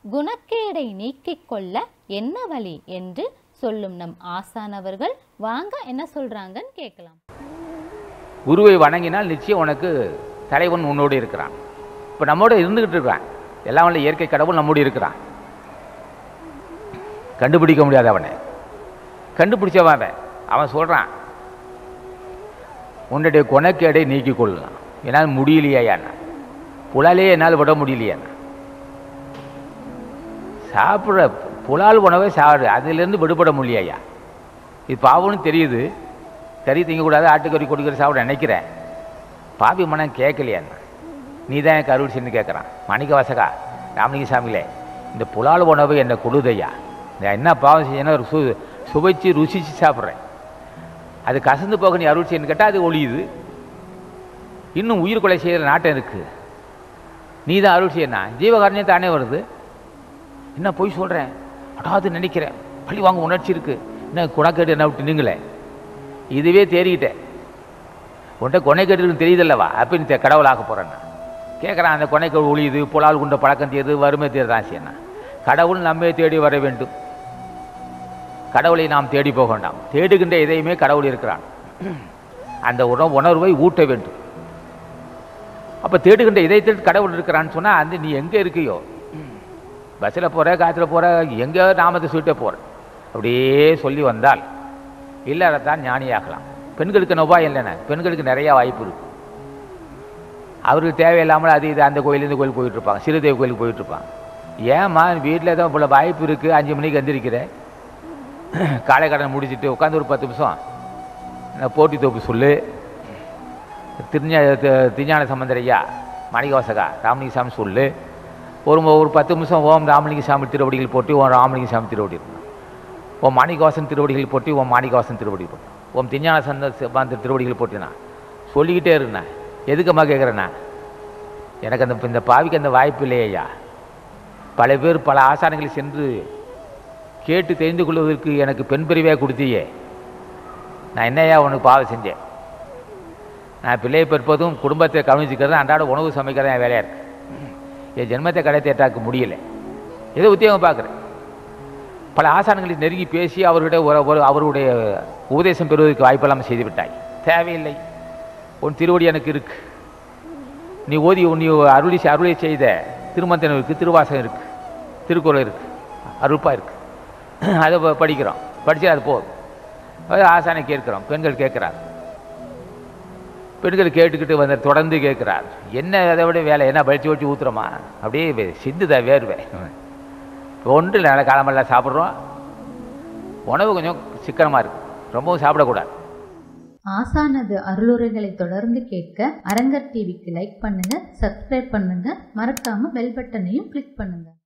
குணக்கேடை நீக்கிக் கொள்ள என்ன வழி என்று சொல்லும் நம் ஆசானவர்கள் வாங்க என்ன சொல்றாங்கன்னு கேட்கலாம் குருவை வணங்கினால் நிச்சயம் உனக்கு தலைவன் உன்னோடு இருக்கிறான் இப்போ நம்மோட இருந்துக்கிட்டு இருக்கிறான் எல்லாம் வல்ல இயற்கை கடவுள் நம்மோடு இருக்கிறான் கண்டுபிடிக்க முடியாது அவனை கண்டுபிடிச்சவன் அவன் அவன் சொல்கிறான் உன்னுடைய குணக்கேடை நீக்கிக் கொள்ளலாம் என்னால் முடியலையாண்ணா புலாலே என்னால் விட முடியலையாண்ணா சாப்பிட்ற புலால் உணவை சாப்பிடு அதிலிருந்து விடுபட முடியலையா இது பாவம்னு தெரியுது கறி திங்கக்கூடாது ஆட்டுக்கறி கொடிக்கறி சாப்பிட நினைக்கிறேன் பாவி மனம் கேட்கலையாண்ணா நீ தான் எனக்கு அருள் செஞ்சு கேட்குறான் மணிக்க வாசகா ராமலிங்க சாமிகளே இந்த புலால் உணவு என்னை கொடுதையா நான் என்ன பாவம் செஞ்சேன்னா ஒரு சு சுவைச்சு ருசிச்சு சாப்பிட்றேன் அது கசந்து போக நீ அருள் செய்யன்னு கேட்டால் அது ஒழியுது இன்னும் உயிர் கொலை செய்கிற நாட்டம் இருக்குது நீ தான் அருள் செய்யணும் ஜீவகாரணியம் தானே வருது என்ன பொய் சொல்கிறேன் அடாது நினைக்கிறேன் பழி வாங்க உணர்ச்சி இருக்குது என்ன குணக்கேடு என்ன விட்டு நீங்களே இதுவே தேறிக்கிட்டேன் உன்ட்ட கொனைக்கேட்டு தெரியுதல்லவா அப்போ நீ தெ- கடவுளாக போகிறேன்னா கேட்குறான் அந்த கொனைக்கேடு ஒழியுது புலால் குண்ட பழக்கம் தீருது வறுமை தீர்தான் செய்யணும் கடவுள் நம்மை தேடி வர வேண்டும் கடவுளை நாம் தேடி போக வேண்டாம் தேடுகின்ற எதையுமே கடவுள் இருக்கிறான் அந்த உணவு உணர்வை ஊட்ட வேண்டும் அப்போ தேடுகின்ற இதயத்தில் கடவுள் இருக்கிறான்னு சொன்னால் அந்த நீ எங்கே இருக்கியோ பஸ்ஸில் போகிற காற்றுல போகிற எங்கே நாமத்தை சொல்லிட்டே போகிற அப்படியே சொல்லி வந்தால் இல்லாதத்தான் ஞானியாகலாம் பெண்களுக்கு நோபாயம் இல்லைண்ணே பெண்களுக்கு நிறையா வாய்ப்பு இருக்கு அவருக்கு தேவையில்லாமல் அது இது அந்த கோயில் இந்த கோயில் போயிட்டு இருப்பாங்க சிறுதேவ கோயிலுக்கு போயிட்டு இருப்பாங்க ஏம்மா வீட்டில் தான் இவ்வளோ வாய்ப்பு இருக்குது அஞ்சு மணிக்கு எந்திரிக்கிறேன் காலை கடன் முடிச்சுட்டு உட்காந்து ஒரு பத்து நிமிஷம் நான் போட்டி தோப்பு சொல்லு திருஞ தி- திருஞான சம்பந்தர் ஐயா மாணிகவாசகா ராமலிங்க சாமி சொல்லு ஒரு ம- ஒரு பத்து நிமிஷம் ஓம் ராமலிங்க சாமி திருவடிகள் போட்டு ஓம் ராமலிங்க சாமி திருவடி இருக்கணும் ஓம் மாணிகவாசன் திருவடிகள் போட்டு ஓம் மாணிகவாசன் திருவடி போட்டு ஓம் திருஞான சந்த சம்பந்த திருவடிகள் போட்டுனா சொல்லிக்கிட்டே இருந்தேன் எதுக்கம்மா கேட்குறேண்ணா எனக்கு அந்த இந்த பாவிக்கு அந்த வாய்ப்பு இல்லையே ஐயா பல பேர் பல ஆசானங்களை சென்று கேட்டு தெரிந்து கொள்வதற்கு எனக்கு பெண் பிரிவே கொடுத்தியே நான் என்னையா உனக்கு பாவம் செஞ்சேன் நான் பிள்ளையை பெற்பதும் குடும்பத்தை கவனிச்சுக்கிறது அன்றாட உணவு சமைக்கிறது என் வேலையாக இருக்கு என் ஜென்மத்தை கடை தேட்டாக்க முடியல ஏதோ உத்தியோகம் பார்க்குறேன் பல ஆசானங்களை நெருங்கி பேசி அவர்கிட்ட ஒரு ஒரு அவருடைய உபதேசம் பெறுவதற்கு வாய்ப்பெல்லாம் செய்து விட்டாய் தேவையில்லை உன் திருவடி எனக்கு இருக்கு நீ ஓதி நீ அருளி அருளை செய்த திருமந்தனம் இருக்குது திருவாசகம் இருக்குது திருக்குறள் இருக்குது அருப்பா இருக்குது அதை ப- படிக்கிறோம் படித்து அது போதும் அது ஆசானை கேட்குறோம் பெண்கள் கேட்குறார் பெண்கள் கேட்டுக்கிட்டு வந்து தொடர்ந்து கேட்குறார் என்ன அதை விட வேலை என்ன பழிச்சு வச்சு ஊத்துறோமா அப்படியே வே- சிந்துதா வேர்வை ஒன்று நல்ல காலமெல்லாம் சாப்பிட்றோம் உணவு கொஞ்சம் சிக்கனமாக இருக்குது ரொம்பவும் சாப்பிடக்கூடாது ஆசானது அருளுரைகளை தொடர்ந்து கேட்க அரங்கர் டிவிக்கு லைக் பண்ணுங்க சப்ஸ்கிரைப் பண்ணுங்க மறக்காம பெல் பட்டனையும் கிளிக் பண்ணுங்க